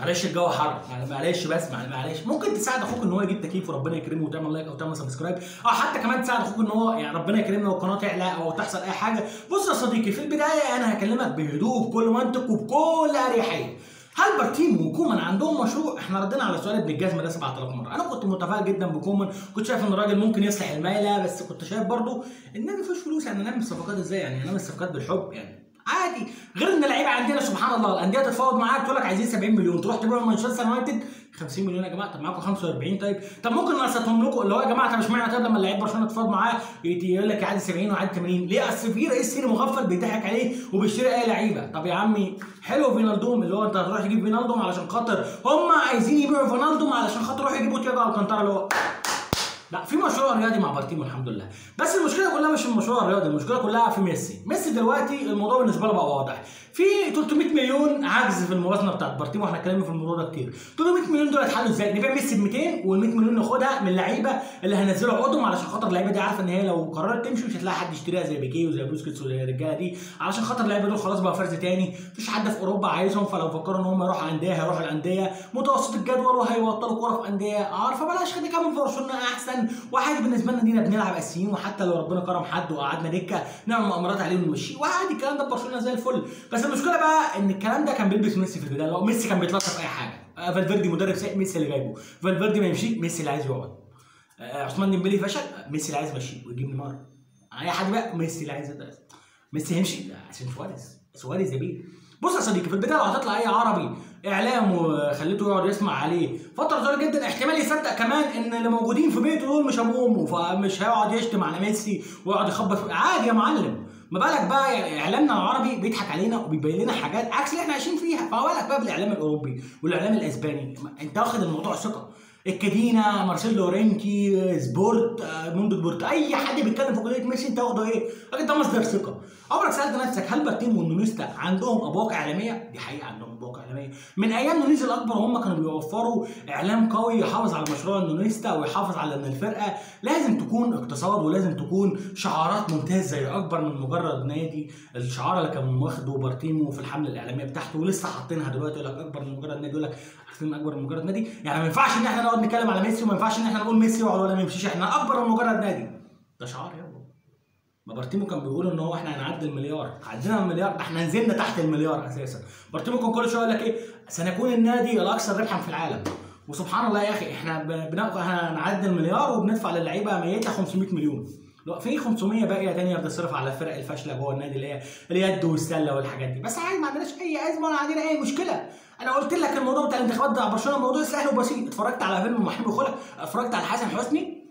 معلش الجو حر معلش بس معلش ممكن تساعد اخوك ان هو يجيب تكييف وربنا يكرمه وتعمل لايك او تعمل سبسكرايب او حتى كمان تساعد اخوك ان هو يعني ربنا يكرمنا والقناه تعلى او تحصل اي حاجه بص يا صديقي في البدايه انا هكلمك بهدوء وبكل منطق وبكل اريحيه هل بارتيم وكومان عندهم مشروع؟ احنا ردينا على سؤال ابن الجزمه ده 7000 مره، انا كنت متفائل جدا بكومان، كنت شايف ان الراجل ممكن يصلح المايله بس كنت شايف برضو ان ما فيش فلوس يعني نعمل صفقات ازاي يعني نعمل صفقات بالحب يعني عادي غير ان اللعيبه عندنا سبحان الله الانديه تتفاوض معاك تقول لك عايزين 70 مليون تروح تبيعهم مانشستر يونايتد 50 مليون يا جماعه طب معاكم 45 طيب طب ممكن نقسطهم لكم اللي هو يا جماعه طب اشمعنى طب لما اللعيب برشلونه تتفاوض معاه يقول لك عادي 70 وعادي 80 ليه اصل في رئيس سيري مغفل بيضحك عليه وبيشتري اي لعيبه طب يا عمي حلو فينالدوم اللي هو انت هتروح تجيب فينالدوم علشان خاطر هم عايزين يبيعوا فينالدوم علشان خاطر يروحوا يجيبوا تياجو الكانتارا اللي هو لا في مشروع رياضي مع بارتيمو الحمد لله بس المشكله كلها مش المشروع الرياضي المشكله كلها في ميسي ميسي دلوقتي الموضوع بالنسبه له بقى واضح في 300 مليون عجز في الموازنه بتاعت بارتيمو احنا اتكلمنا في الموضوع ده كتير 300 مليون دول هيتحلوا ازاي نبيع ميسي ب 200 وال 100 مليون ناخدها من اللعيبه اللي هنزلوا عقودهم علشان خاطر اللعيبه دي عارفه ان هي لو قررت تمشي مش هتلاقي حد يشتريها زي بيكي وزي بوسكيتس وزي الرجاله دي علشان خاطر اللعيبه دول خلاص بقى فرز تاني مفيش حد في اوروبا عايزهم فلو فكروا ان هم يروحوا انديه هيروحوا الانديه متوسط الجدول وهيبطلوا كوره في انديه عارفه بلاش خلينا نكمل في برشلونه احسن وعادي بالنسبه لنا دينا بنلعب اساسيين وحتى لو ربنا كرم حد وقعدنا دكه نعمل مؤامرات عليه ونمشيه وعادي الكلام ده في برشلونه زي الفل بس المشكله بقى ان الكلام ده كان بيلبس ميسي في البدايه لو ميسي كان بيتلطف في اي حاجه آه، فالفيردي مدرب سيء ميسي اللي جايبه فالفيردي ما يمشي ميسي اللي عايز يقعد آه، عثمان ديمبلي فشل آه، ميسي اللي عايز يمشيه ويجيب نيمار اي حد بقى ميسي اللي عايز يدرس ميسي يمشي لا، عشان سواريز سواريز يا بيه بص يا صديقي في البدايه لو هتطلع اي عربي اعلام وخليته يقعد يسمع عليه فتره طويله جدا احتمال يصدق كمان ان اللي موجودين في بيته دول مش ابوه وامه فمش هيقعد يشتم على ميسي ويقعد يخبط في- عادي يا معلم ما بالك بقى يعني اعلامنا العربي بيضحك علينا وبيبين لنا حاجات عكس اللي احنا عايشين فيها فما بالك بقى بالاعلام الاوروبي والاعلام الاسباني انت واخد الموضوع ثقه الكادينا مارسيلو رينكي سبورت آه، موندو سبورت اي حد بيتكلم في قضيه ميسي انت واخده ايه؟ راجل ده مصدر ثقه عمرك سالت نفسك هل بارتيمو ونونيستا عندهم ابواق اعلاميه؟ دي حقيقه عندهم ابواق اعلاميه من ايام نونيز الاكبر هم كانوا بيوفروا اعلام قوي يحافظ على مشروع النونيستا ويحافظ على ان الفرقه لازم تكون اقتصاد ولازم تكون شعارات ممتازه زي اكبر من مجرد نادي الشعار اللي كان واخده بارتيمو في الحمله الاعلاميه بتاعته ولسه حاطينها دلوقتي يقول لك اكبر من مجرد نادي يقول لك عارفين اكبر من مجرد نادي يعني ما ينفعش ان احنا نقعد نتكلم على ميسي وما ينفعش ان احنا نقول ميسي يقعد ولا ما يمشيش احنا اكبر من مجرد نادي ده شعار يابا ما بارتيمو كان بيقول ان هو احنا هنعدي المليار عدينا المليار ده احنا نزلنا تحت المليار اساسا بارتيمو كان كل شويه يقول لك ايه سنكون النادي الاكثر ربحا في العالم وسبحان الله يا اخي احنا ب- بناخد هنعدي المليار وبندفع للعيبه ميته 500 مليون لا في 500 باقيه تانية بتصرف على الفرق الفاشله جوه النادي اللي هي اليد والسله والحاجات دي بس عادي ما عندناش اي ازمه ولا عندنا اي مشكله انا قلت لك الموضوع بتاع الانتخابات بتاع برشلونه موضوع سهل وبسيط اتفرجت على فيلم محمد خلق اتفرجت على حسن حسني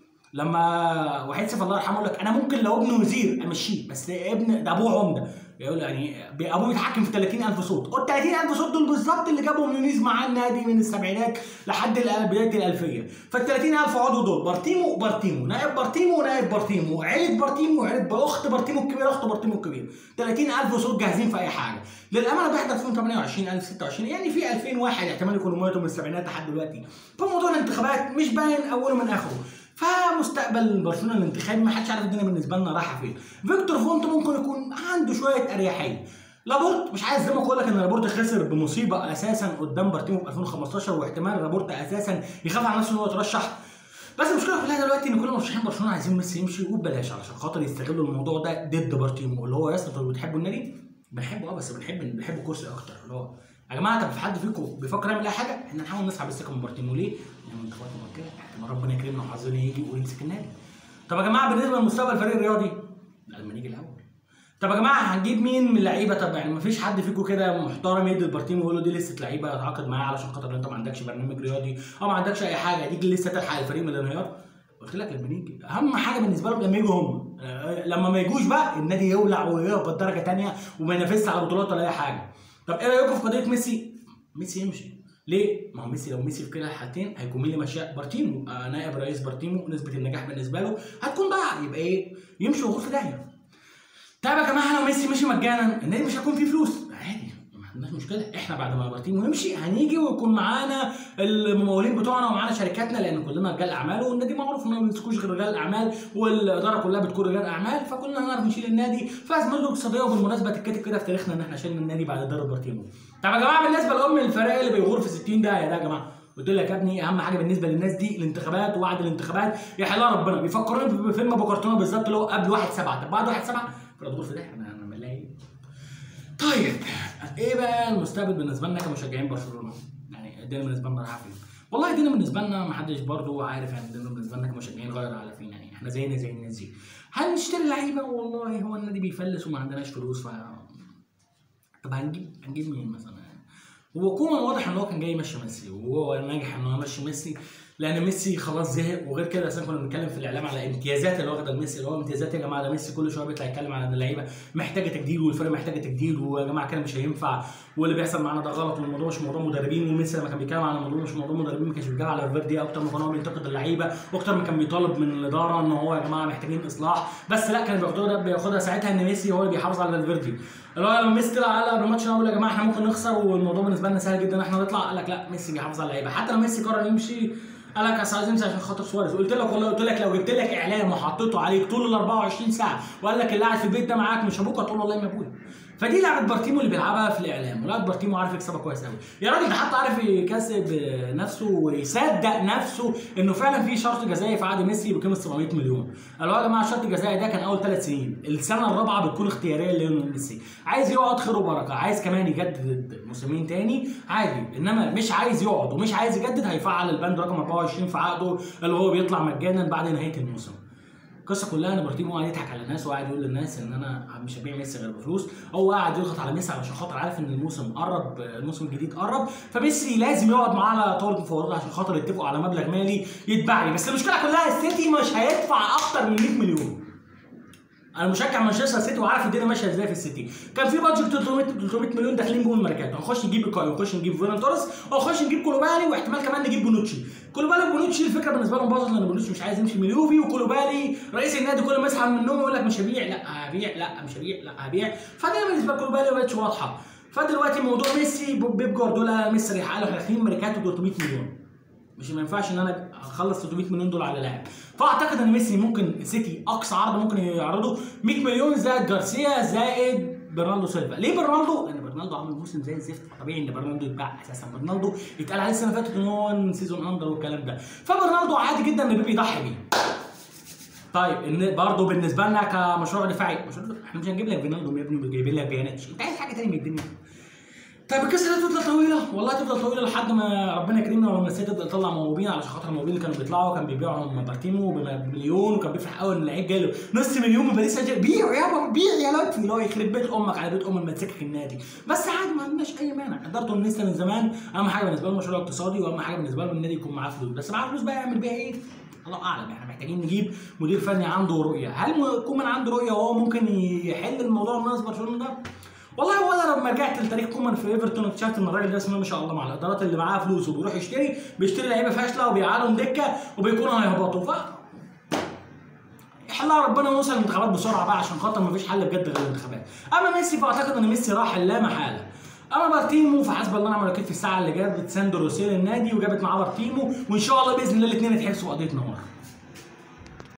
لما وحيد سيف الله يرحمه يقول لك انا ممكن لو ابنه وزير امشيه بس ابن ده ابوه عمده يقول يعني ابوه بيتحكم في 30000 صوت ال 30000 صوت دول بالظبط اللي جابهم يونيز مع النادي من السبعينات لحد الأ- بدايه الالفيه فال 30000 عضو دول بارتيمو بارتيمو نائب بارتيمو ونائب بارتيمو عيله بارتيمو وعيله اخت بارتيمو الكبيره اخت بارتيمو الكبير 30000 صوت جاهزين في اي حاجه للامانه بيحضر فيهم 28 2026 يعني في 2000 واحد احتمال يكونوا ماتوا من السبعينات لحد دلوقتي فموضوع الانتخابات مش باين اوله من اخره فمستقبل برشلونه الانتخابي ما حدش عارف الدنيا بالنسبه لنا رايحه فين فيكتور فونت ممكن يكون عنده شويه اريحيه لابورت مش عايز زي ما اقول لك ان لابورت خسر بمصيبه اساسا قدام بارتيمو في 2015 واحتمال لابورت اساسا يخاف على نفسه ان هو يترشح بس المشكله كلها دلوقتي ان كل مرشحين برشلونه عايزين ميسي يمشي وببلاش علشان خاطر يستغلوا الموضوع ده ضد بارتيمو اللي هو يا اسطى انتوا بتحبوا النادي؟ بنحبه اه بس بنحب بنحب الكرسي اكتر اللي هو يا جماعه طب في حد فيكم بيفكر يعمل اي حاجه؟ احنا نحاول نسحب الثقه من بارتيمو ليه؟ لان انتخابات مبكره احتمال ربنا يكرمنا وحظنا يجي ويمسك النادي. طب يا جماعه بالنسبه لمستقبل الفريق الرياضي لا، لما نيجي الاول. طب يا جماعه هنجيب مين من اللعيبه طب يعني مفيش حد فيكم كده محترم يدي البارتيمو ويقول له دي لسه لعيبه اتعاقد معاه علشان خاطر انت ما عندكش برنامج رياضي او ما عندكش اي حاجه دي لسه تلحق الفريق من الانهيار قلت لك لما نيجي اهم حاجه بالنسبه لهم لما يجوا هم آه، لما ما يجوش بقى النادي يولع ويهبط درجه تانية وما ينافسش على بطولات ولا اي حاجه طب ايه رايكم في قضيه ميسي ميسي يمشي ليه؟ ما هو ميسي لو ميسي في كلا الحالتين هيكون مين اللي ماشيه؟ بارتيمو آه نائب رئيس بارتيمو نسبه النجاح بالنسبه له هتكون ضايعه يبقى ايه؟ يمشي ويغور في داهيه. طيب يا جماعه لو ميسي مشي مجانا النادي مش هيكون فيه فلوس عادي ما عندناش مشكله احنا بعد ما بارتيمو يمشي هنيجي ويكون معانا الممولين بتوعنا ومعانا شركاتنا لان كلنا رجال اعمال والنادي معروف انه ما بيمسكوش غير رجال اعمال والاداره كلها بتكون رجال اعمال فكلنا هنعرف نشيل النادي فازمته اقتصاديه وبالمناسبه تتكتب كده في تاريخنا ان احنا شلنا النادي بعد اداره بارتيمو طب يا جماعه بالنسبه لام الفريق اللي بيغور في 60 دقيقه ده يا جماعه قلت لك يا ابني اهم حاجه بالنسبه للناس دي الانتخابات ووعد الانتخابات يحلها ربنا بيفكروني بفيلم ابو كرتونه بالظبط اللي هو قبل 1 7 طب بعد 1 7 في الدور في ده احنا هنعمل لها ايه؟ طيب ايه بقى المستقبل بالنسبه لنا كمشجعين برشلونه؟ يعني الدنيا بالنسبه لنا رايحه فين؟ والله الدنيا بالنسبه لنا ما حدش برضه عارف يعني الدنيا بالنسبه لنا كمشجعين غير على فين يعني احنا زينا زي الناس دي هنشتري لعيبه والله هو النادي بيفلس وما عندناش فلوس ف طب هنجيب هنجيب مين مثلا يعني هو كومان واضح ان هو كان جاي يمشي ميسي وهو ناجح ان هو يمشي ميسي لان ميسي خلاص زهق وغير كده اصلا كنا بنتكلم في الاعلام على امتيازات اللي واخده ميسي اللي هو امتيازات يا جماعه ده ميسي كل شويه بيطلع يتكلم على ان اللعيبه محتاجه تجديد والفرقه محتاجه تجديد ويا جماعه كده مش هينفع واللي بيحصل معانا ده غلط والموضوع مش موضوع مدربين وميسي لما كان بيتكلم على الموضوع مش موضوع مدربين ما كانش بيتكلم على فيردي اكتر ما كان هو بينتقد اللعيبه واكتر ما كان بيطالب من الاداره ان هو يا جماعه محتاجين اصلاح بس لا كان بياخدها بياخدها ساعتها ان ميسي هو اللي بيحافظ على فالفيردي اللي هو لما ميسي طلع قال قبل الماتش يا جماعه احنا ممكن نخسر والموضوع بالنسبه لنا سهل جدا ان احنا نطلع قال لك لا ميسي بيحافظ على اللعيبه حتى لو ميسي قرر يمشي قال لك اصل عايز يمشي عشان خاطر سواريز قلت لك والله قلت لك لو جبت لك اعلام وحطيته عليك طول ال 24 ساعه وقال لك اللي قاعد في البيت ده معاك مش ابوك هتقول والله ما ابويا فدي لعبه بارتيمو اللي بيلعبها في الاعلام ولعبه بارتيمو عارف يكسبها كويس قوي يا راجل ده حتى عارف يكسب نفسه ويصدق نفسه انه فعلا في شرط جزائي في عقد ميسي بقيمه 700 مليون قالوا يا جماعه الشرط الجزائي ده كان اول ثلاث سنين السنه الرابعه بتكون اختياريه لليونيل ميسي عايز يقعد خير وبركه عايز كمان يجدد موسمين تاني عادي انما مش عايز يقعد ومش عايز يجدد هيفعل البند رقم 24 في عقده اللي هو بيطلع مجانا بعد نهايه الموسم القصه كلها ان بارتيمو قاعد يضحك على الناس وقاعد يقول للناس ان انا مش هبيع ميسي غير بفلوس هو قاعد يضغط على ميسي علشان خاطر عارف ان الموسم قرب الموسم الجديد قرب فميسي لازم يقعد معاه على طاوله المفاوضات عشان خاطر يتفقوا على مبلغ مالي يتباع لي بس المشكله كلها السيتي مش هيدفع اكتر من 100 مليون انا مشجع مانشستر سيتي وعارف الدنيا ماشيه ازاي في السيتي كان في بادجت 300 300 مليون داخلين بيهم الماركات هنخش نجيب ايكاي ونخش نجيب فيران توريس ونخش نجيب كولوبالي واحتمال كمان نجيب بونوتشي كولوبالي وبونوتشي الفكره بالنسبه لهم باظت لان بونوتشي مش عايز يمشي من اليوفي وكولوبالي رئيس النادي كل ما يصحى من النوم يقول لك مش هبيع لا هبيع لا مش هبيع لا هبيع فدي بالنسبه لكولوبالي ما بقتش واضحه فدلوقتي موضوع ميسي بيب جوارديولا ميسي ريح قالوا احنا داخلين ماركات 300 مليون مش ما ينفعش ان انا اخلص 300 مليون دولار على لاعب فاعتقد ان ميسي ممكن سيتي اقصى عرض ممكن يعرضه 100 مليون زائد جارسيا زائد برناردو سيلفا ليه برناردو؟ لان برناردو عامل موسم زي الزفت طبيعي ان برناردو يتباع اساسا برناردو اتقال عليه السنه اللي فاتت ان هو سيزون اندر والكلام ده فبرناردو عادي جدا ان بيبي يضحي بيه طيب ان برضه بالنسبه لنا كمشروع دفاعي مشروع احنا مش هنجيب لك فينالدو يا ابني جايبين لك بياناتش انت عايز حاجه تاني من الدنيا طيب القصه دي تفضل طويله والله تفضل طويله لحد ما ربنا يكرمنا ولما السيتي تبدا تطلع موهوبين علشان خاطر الموهوبين اللي كانوا بيطلعوا كان بيبيعهم بارتيمو بمليون وكان بيفرح قوي ان اللعيب جاي له نص مليون من باريس سان بيع يابا بيع يا لطفي اللي هو يخرب بيت امك على بيت ام ما تسكك النادي بس عادي ما عندناش اي مانع ادارته لسه من زمان اهم حاجه بالنسبه له مشروع اقتصادي واهم حاجه بالنسبه له النادي يكون معاه فلوس بس معاه فلوس بقى يعمل بيها ايه؟ الله اعلم احنا محتاجين نجيب مدير فني عنده رؤيه هل كومان عنده رؤيه وهو ممكن يحل الموضوع الناس برشلونه ده؟ والله هو انا لما رجعت لتاريخ كومان في ايفرتون اكتشفت ان الراجل ده اسمه ما شاء الله مع الادارات اللي معاها فلوس وبيروح يشتري بيشتري لعيبه فاشله وبيقعدهم دكه وبيكونوا هيهبطوا ف يحلها ربنا ونوصل الانتخابات بسرعه بقى عشان خاطر مفيش حل بجد غير الانتخابات اما ميسي فاعتقد ان ميسي راح لا محاله اما بارتيمو فحسب الله ونعم الوكيل في الساعه اللي جابت ساندو روسيل النادي وجابت معاه بارتيمو وان شاء الله باذن الله الاثنين يتحبسوا قضيه نار